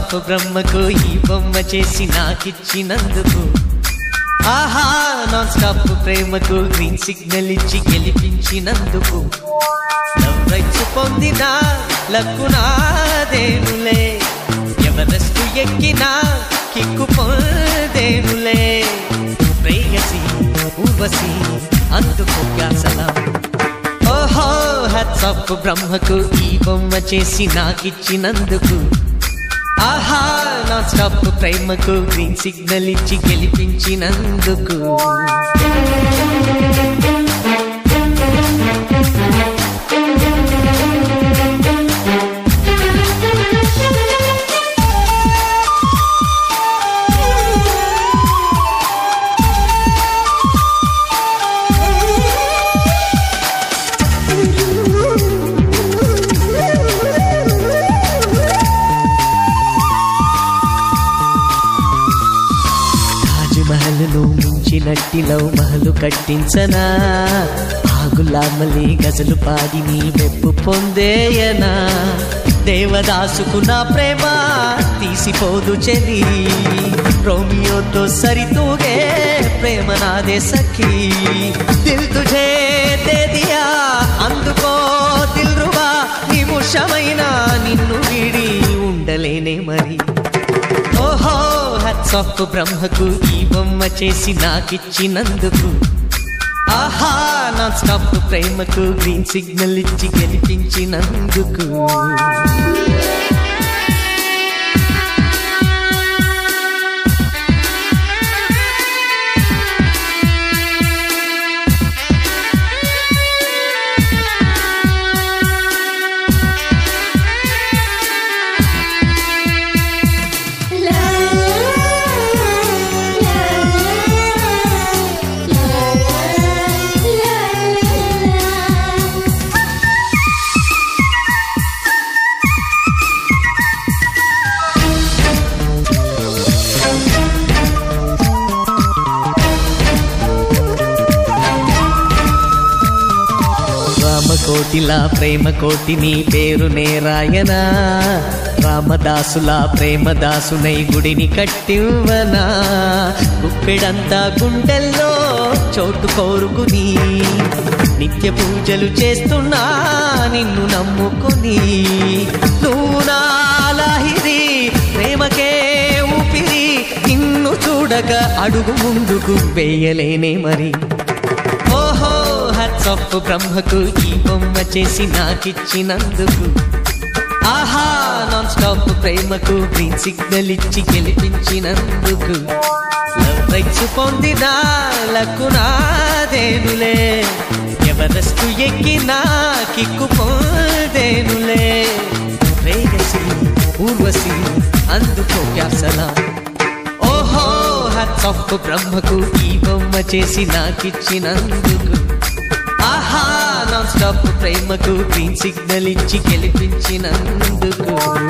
stop బ్రహ్మకు ఈ బొమ్మ చేసి నాకిచ్చినందుకు ఆహా నాన్ స్టాప్ ప్రేమకు గ్రీన్ సిగ్నల్ ఇచ్చి గెలిపించినందుకు లవ్ రైట్స్ పొందిన లక్కునాదేనులే ఎవరెస్ట్ ఎక్కినా కిక్కు పొందేనులే ప్రేయసి ఊర్వశి అందుకు సలాం ఓహో హత్సప్ బ్రహ్మకు ఈ బొమ్మ చేసి నాకిచ్చినందుకు ఆహా నా స్టాప్ ప్రేమకు గ్రీన్ సిగ్నల్ ఇచ్చి గెలిపించినందుకు తాజ్ మహల్ను మించినట్టి లవ్ మహలు కట్టించనా ఆగులామలి గజలు పాడి నీ మెప్పు పొందేయనా దేవదాసుకు నా ప్రేమ తీసిపోదు చెలి రోమియోతో సరితూగే ప్రేమ నాదే సఖీ దిల్ తుజే దే దియా అందుకో దిల్ రుబా నిముషమైన నిన్ను వీడి ఉండలేనే మరి ఓహో హత్సప్ బ్రహ్మకు ఈ బొమ్మ చేసి నాకిచ్చినందుకు ఆహా నా స్టాప్ ప్రేమకు గ్రీన్ సిగ్నల్ ఇచ్చి గెలిపించినందుకు రామకోటిలా ప్రేమ కోటి నీ పేరు నేరాయనా రామదాసులా ప్రేమదాసునై గుడిని కట్టివ్వనా గుప్పెడంతా గుండెల్లో చోటు కోరుకుని నిత్య పూజలు చేస్తున్నా నిన్ను నమ్ముకుని నువ్వు నా లాహిరి ప్రేమకే ఊపిరి నిన్ను చూడక అడుగు ముందుకు వేయలేనే మరి ఓహో హత్సప్ బ్రహ్మకు ఈ బొమ్మ చేసి నాకిచ్చినందుకు ఆహా నాన్ స్టాప్ ప్రేమకు గ్రీన్ సిగ్నల్ ఇచ్చి గెలిపించినందుకు లవ్ రైట్స్ పొందిన లక్కునాదేనులే ఎవరెస్ట్ ఎక్కినా కిక్కు పొందేనులే ప్రేయసి ఊర్వశి అందుకో సలాం ఓహో హత్సప్ బ్రహ్మకు ఈ బొమ్మ చేసి నాకిచ్చినందుకు ఆహా నాన్ స్టాప్ ప్రేమకు గ్రీన్ సిగ్నల్ ఇచ్చి గెలిపించినందుకు